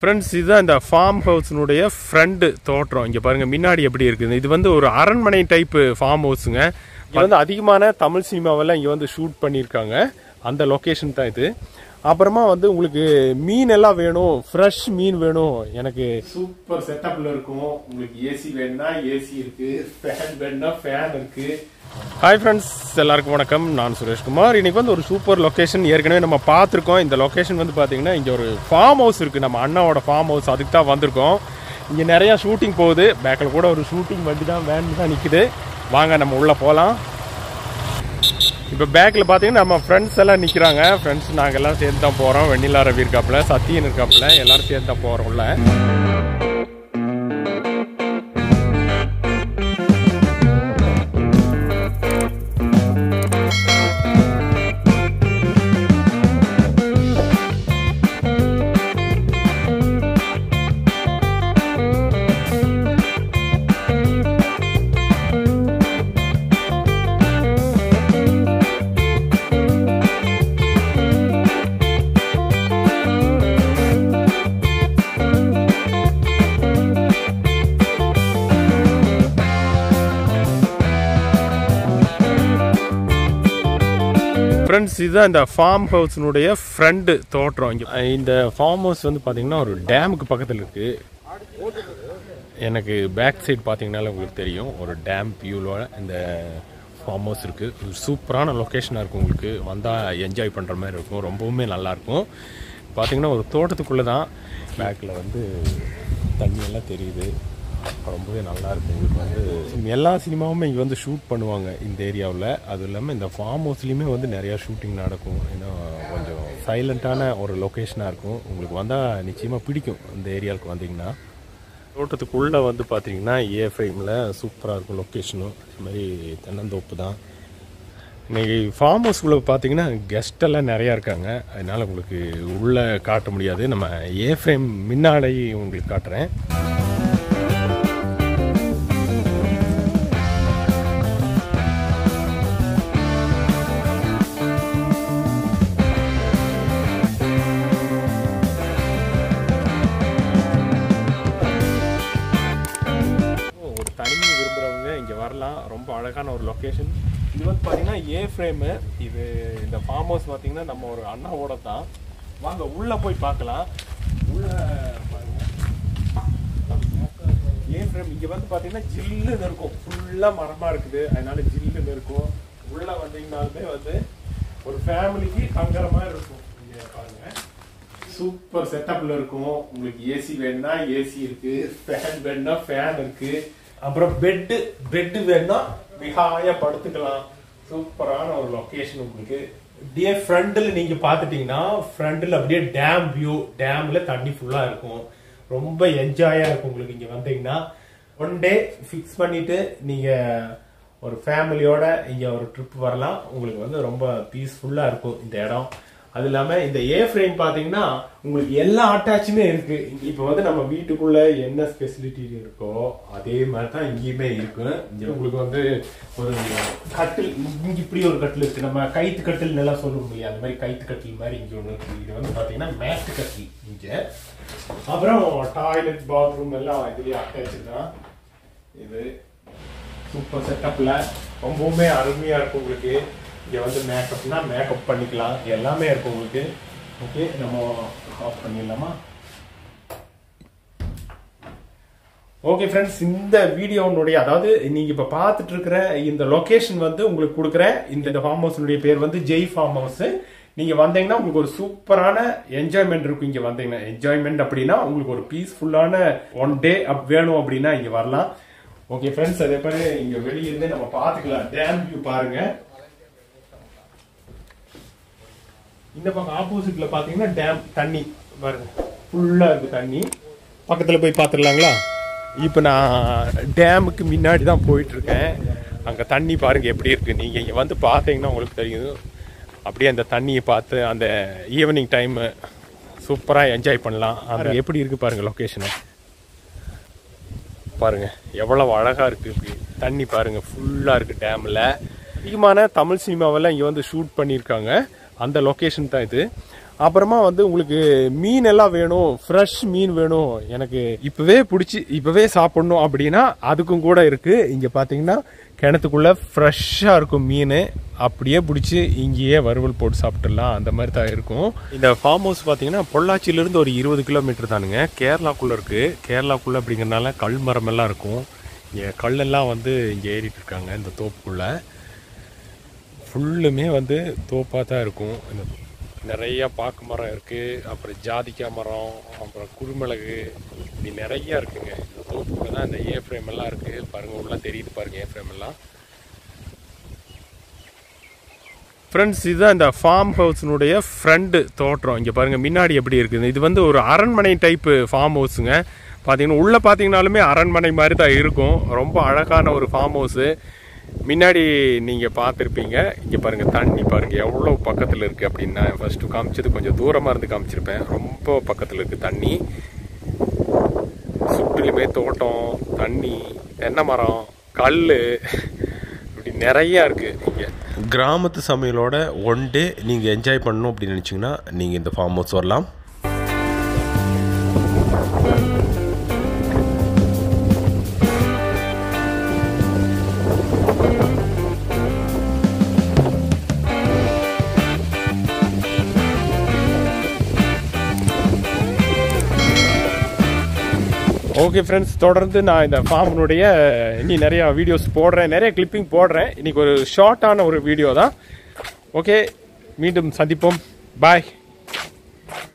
friends இதுதான் இந்த form ஹவுஸ்னுடைய front தோற்றம் இங்கே பாருங்கள் முன்னாடி எப்படி இருக்குது இது வந்து ஒரு அரண்மனை டைப்பு ஃபார்ம் ஹவுஸுங்க இது வந்து அதிகமான தமிழ் சினிமாவெல்லாம் இங்கே வந்து ஷூட் பண்ணியிருக்காங்க அந்த லொக்கேஷன் தான் இது அப்புறமா வந்து உங்களுக்கு மீன் எல்லாம் வேணும் ஃப்ரெஷ் மீன் வேணும் எனக்கு சூப்பர் செட்டப்ல இருக்கும் உங்களுக்கு ஏசி வேணும்னா ஏசி இருக்கு ஃபேன் வேணும்னா ஃபேன் இருக்கு ஹாய் ஃப்ரெண்ட்ஸ் எல்லாருக்கும் வணக்கம் நான் சுரேஷ்குமார் இன்னைக்கு வந்து ஒரு சூப்பர் லொக்கேஷன் ஏற்கனவே நம்ம பார்த்துருக்கோம் இந்த லொக்கேஷன் வந்து பார்த்தீங்கன்னா இங்கே ஒரு ஃபார்ம் ஹவுஸ் இருக்குது நம்ம அண்ணாவோட ஃபார்ம் ஹவுஸ் அதுக்கு தான் வந்திருக்கோம் இங்கே நிறையா ஷூட்டிங் போகுது பேக்கில் கூட ஒரு ஷூட்டிங் வண்டி தான் வேன் தான் நிற்குது வாங்க நம்ம உள்ளே போகலாம் இப்போ பேக்கில் பார்த்தீங்கன்னா நம்ம ஃப்ரெண்ட்ஸ் எல்லாம் நிற்கிறாங்க ஃப்ரெண்ட்ஸ் நாங்கள் எல்லாம் சேர்ந்து தான் போகிறோம் வெண்ணிலா ரவி இருக்காப்புல சத்தியன் இருக்காப்புல எல்லாரும் சேர்ந்து தான் போகிறோம் உள்ள ஃப்ரெண்ட்ஸ் இதுதான் இந்த ஃபார்ம் ஹவுஸ்னுடைய ஃப்ரண்ட் தோற்றம் இங்கே இந்த ஃபார்ம் ஹவுஸ் வந்து பார்த்தீங்கன்னா ஒரு டேமுக்கு பக்கத்தில் இருக்குது எனக்கு பேக் சைடு பார்த்தீங்கனால உங்களுக்கு தெரியும் ஒரு டேம் வியூவோட இந்த ஃபார்ம் ஹவுஸ் இருக்குது ஒரு சூப்பரான லொக்கேஷனாக இருக்கும் உங்களுக்கு வந்தால் என்ஜாய் பண்ணுற மாதிரி இருக்கும் ரொம்பவுமே நல்லாயிருக்கும் பார்த்தீங்கன்னா ஒரு தோட்டத்துக்குள்ளே தான் பேக்கில் வந்து தண்ணியெல்லாம் தெரியுது ரொம்பவே நல்லா இருக்கும் உங்களுக்கு வந்து எல்லா சினிமாவுமே இங்கே வந்து ஷூட் பண்ணுவாங்க இந்த ஏரியாவில் அதுவும் இல்லாமல் இந்த ஃபார்ம் ஹவுஸ்லேயுமே வந்து நிறையா ஷூட்டிங் நடக்கும் ஏன்னா கொஞ்சம் சைலண்ட்டான ஒரு லொக்கேஷனாக இருக்கும் உங்களுக்கு வந்தால் நிச்சயமாக பிடிக்கும் இந்த ஏரியாவுக்கு வந்தீங்கன்னா தோட்டத்துக்குள்ளே வந்து பார்த்தீங்கன்னா ஏ ஃப்ரேமில் சூப்பராக இருக்கும் லொக்கேஷனும் அது மாதிரி தென்னந்தோப்பு தான் இன்னைக்கு ஃபார்ம் ஹவுஸ்குள்ளே பார்த்தீங்கன்னா கெஸ்ட் எல்லாம் நிறையா இருக்காங்க அதனால் உங்களுக்கு உள்ளே காட்ட முடியாது நம்ம ஏ ஃப்ரேம் முன்னாடி உங்களுக்கு காட்டுறேன் ஒரு தனிமை விரும்புகிறவங்க இங்கே வரலாம் ரொம்ப அழகான ஒரு லொக்கேஷன் இது வந்து பார்த்தீங்கன்னா ஏ ஃப்ரேமு இது இந்த ஃபார்ம் ஹவுஸ் பார்த்தீங்கன்னா நம்ம ஒரு அண்ணாவோட தான் வாங்க உள்ளே போய் பார்க்கலாம் உள்ள பாருங்க ஏ ஃப்ரேம் இங்கே வந்து பார்த்தீங்கன்னா ஜில்லுன்னு இருக்கும் ஃபுல்லாக மரமாக இருக்குது அதனால ஜில்லுன்னு இருக்கும் உள்ளே வந்தீங்கனாலுமே வந்து ஒரு ஃபேமிலிக்கு தங்குற மாதிரி இருக்கும் இங்கே பாருங்க சூப்பர் செட்டப்ல இருக்கும் உங்களுக்கு ஏசி வேணும்னா ஏசி இருக்கு ஃபேன் வேணும்னா ஃபேன் இருக்கு அப்புறம் பெட்டு பெட்டு வேணும்னா மிகாய படுத்துக்கலாம் சூப்பரான ஒரு லொகேஷன் உங்களுக்கு அப்படியே ஃப்ரண்ட்ல நீங்க பாத்துட்டீங்கன்னா ஃப்ரண்ட்ல அப்படியே டேம் வியூ டேம்ல தண்ணி ஃபுல்லா இருக்கும் ரொம்ப என்ஜாயா இருக்கும் உங்களுக்கு இங்க வந்தீங்கன்னா ஒன் டே ஃபிக்ஸ் பண்ணிட்டு நீங்க ஒரு ஃபேமிலியோட இங்க ஒரு ட்ரிப் வரலாம் உங்களுக்கு வந்து ரொம்ப பீஸ்ஃபுல்லா இருக்கும் இந்த இடம் அது இல்லாம இந்த ஏ ஃப்ரேம் பாத்தீங்கன்னா உங்களுக்கு எல்லா அட்டாச்சுமே இருக்கு இப்போ வந்து நம்ம வீட்டுக்குள்ள என்ன ஸ்பெசிலிட்டி இருக்கோ அதே மாதிரி தான் இங்கேயுமே இருக்கு இங்க உங்களுக்கு வந்து ஒரு கட்டில் இங்க இப்படி ஒரு கட்டில் இருக்கு நம்ம கைத்து கட்டில் நல்லா சொல்ல முடியாது அந்த மாதிரி கைத்து கட்டில் மாதிரி இங்க ஒண்ணு இருக்கு இது வந்து பாத்தீங்கன்னா மேட் கட்டில் இங்க அப்புறம் டாய்லெட் பாத்ரூம் எல்லாம் இதுலயே அட்டாச்சு தான் இது சூப்பர் செட்டப்ல ரொம்பவுமே அருமையா இருக்கும் உங்களுக்கு இங்க வந்து மேக்கப்னா மேக்கப் பண்ணிக்கலாம் எல்லாமே இருக்கும் உங்களுக்கு ஓகே நம்ம ஆஃப் பண்ணிடலாமா ஓகே ஃப்ரெண்ட்ஸ் இந்த வீடியோனுடைய அதாவது நீங்க இப்ப பார்த்துட்டு இருக்கிற இந்த லொகேஷன் வந்து உங்களுக்கு கொடுக்குற இந்த ஃபார்ம் ஹவுஸ்னுடைய பேர் வந்து ஜெய் ஃபார்ம் ஹவுஸ் நீங்க வந்தீங்கன்னா உங்களுக்கு ஒரு சூப்பரான என்ஜாய்மெண்ட் இருக்கும் இங்க வந்தீங்கன்னா என்ஜாய்மெண்ட் அப்படின்னா உங்களுக்கு ஒரு பீஸ்ஃபுல்லான ஒன் டே அப் வேணும் அப்படின்னா இங்க வரலாம் ஓகே ஃப்ரெண்ட்ஸ் அதே மாதிரி இங்க வெளியே இருந்தே நம்ம பாத்துக்கலாம் டேம் வியூ பாருங்க இந்த பக்கம் ஆப்போசிட்ல பாத்தீங்கன்னா டேம் தண்ணி பாருங்க ஃபுல்லா இருக்கு தண்ணி பக்கத்துல போய் பாத்துடலாங்களா இப்போ நான் டேமுக்கு முன்னாடி தான் போயிட்டு இருக்கேன் அங்க தண்ணி பாருங்க எப்படி இருக்கு நீங்க இங்க வந்து பார்த்தீங்கன்னா உங்களுக்கு தெரியும் அப்படியே அந்த தண்ணியை பார்த்து அந்த ஈவினிங் டைம் சூப்பராக என்ஜாய் பண்ணலாம் அது எப்படி இருக்கு பாருங்க லொக்கேஷனை பாருங்க எவ்வளவு அழகா இருக்கு இப்படி தண்ணி பாருங்க ஃபுல்லா இருக்கு டேம்ல அதிகமான தமிழ் சினிமாவெல்லாம் இங்க வந்து ஷூட் பண்ணியிருக்காங்க அந்த லொக்கேஷன் தான் இது அப்புறமா வந்து உங்களுக்கு மீன் எல்லாம் வேணும் ஃப்ரெஷ் மீன் வேணும் எனக்கு இப்பவே பிடிச்சி இப்பவே சாப்பிடணும் அப்படின்னா அதுக்கும் கூட இருக்கு இங்க பாத்தீங்கன்னா கிணத்துக்குள்ள ஃப்ரெஷ்ஷா இருக்கும் மீன் அப்படியே பிடிச்சி இங்கேயே வறுவல் போட்டு சாப்பிட்டுடலாம் அந்த மாதிரி தான் இருக்கும் இந்த ஃபார்ம் ஹவுஸ் பார்த்தீங்கன்னா பொள்ளாச்சியிலேருந்து ஒரு இருபது கிலோமீட்டர் தானுங்க கேரளாக்குள்ளே இருக்குது கேரளாக்குள்ளே அப்படிங்கிறனால கல் மரம் எல்லாம் இருக்கும் இங்கே கல்லெல்லாம் வந்து இங்கே ஏறிட்டு இருக்காங்க இந்த தோப்புக்குள்ளே ஃபுல்லுமே வந்து தோப்பாக தான் இருக்கும் இந்த நிறைய பாக்கு மரம் இருக்குது அப்புறம் ஜாதிக்காய் மரம் அப்புறம் குருமிளகு இப்படி நிறைய இருக்குங்க இந்த தோப்புக்குள்ள தான் இந்த ஏ ஃப்ரேம் எல்லாம் இருக்குது பாருங்கள் உள்ள தெரியுது பாருங்கள் ஏ ஃப்ரேம் எல்லாம் ஃப்ரெண்ட்ஸ் இதுதான் இந்த ஃபார்ம் ஹவுஸினுடைய ஃப்ரண்ட் தோற்றம் இங்கே பாருங்கள் முன்னாடி எப்படி இருக்குது இது வந்து ஒரு அரண்மனை டைப்பு ஃபார்ம் ஹவுஸுங்க பார்த்தீங்கன்னா உள்ளே பார்த்தீங்கனாலுமே அரண்மனை மாதிரி தான் இருக்கும் ரொம்ப அழகான ஒரு ஃபார்ம் ஹவுஸு முன்னாடி நீங்கள் பார்த்துருப்பீங்க இங்கே பாருங்கள் தண்ணி பாருங்கள் எவ்வளோ பக்கத்தில் இருக்குது அப்படின்னா ஃபஸ்ட்டு காமிச்சது கொஞ்சம் தூரமாக இருந்து காமிச்சிருப்பேன் ரொம்ப பக்கத்தில் இருக்குது தண்ணி சுற்றிலுமே தோட்டம் தண்ணி தென்னை மரம் கல் இப்படி நிறையா இருக்குது இங்கே கிராமத்து சமையலோட ஒன் டே நீங்கள் என்ஜாய் பண்ணணும் அப்படின்னு நினச்சிங்கன்னா நீங்கள் இந்த ஃபார்ம் ஹவுஸ் வரலாம் ஓகே ஃப்ரெண்ட்ஸ் தொடர்ந்து நான் இந்த ஃபார்மினுடைய இனி நிறைய வீடியோஸ் போடுறேன் நிறைய கிளிப்பிங் போடுறேன் இன்னைக்கு ஒரு ஷார்ட்டான ஒரு வீடியோ தான் ஓகே மீண்டும் சந்திப்போம் பாய்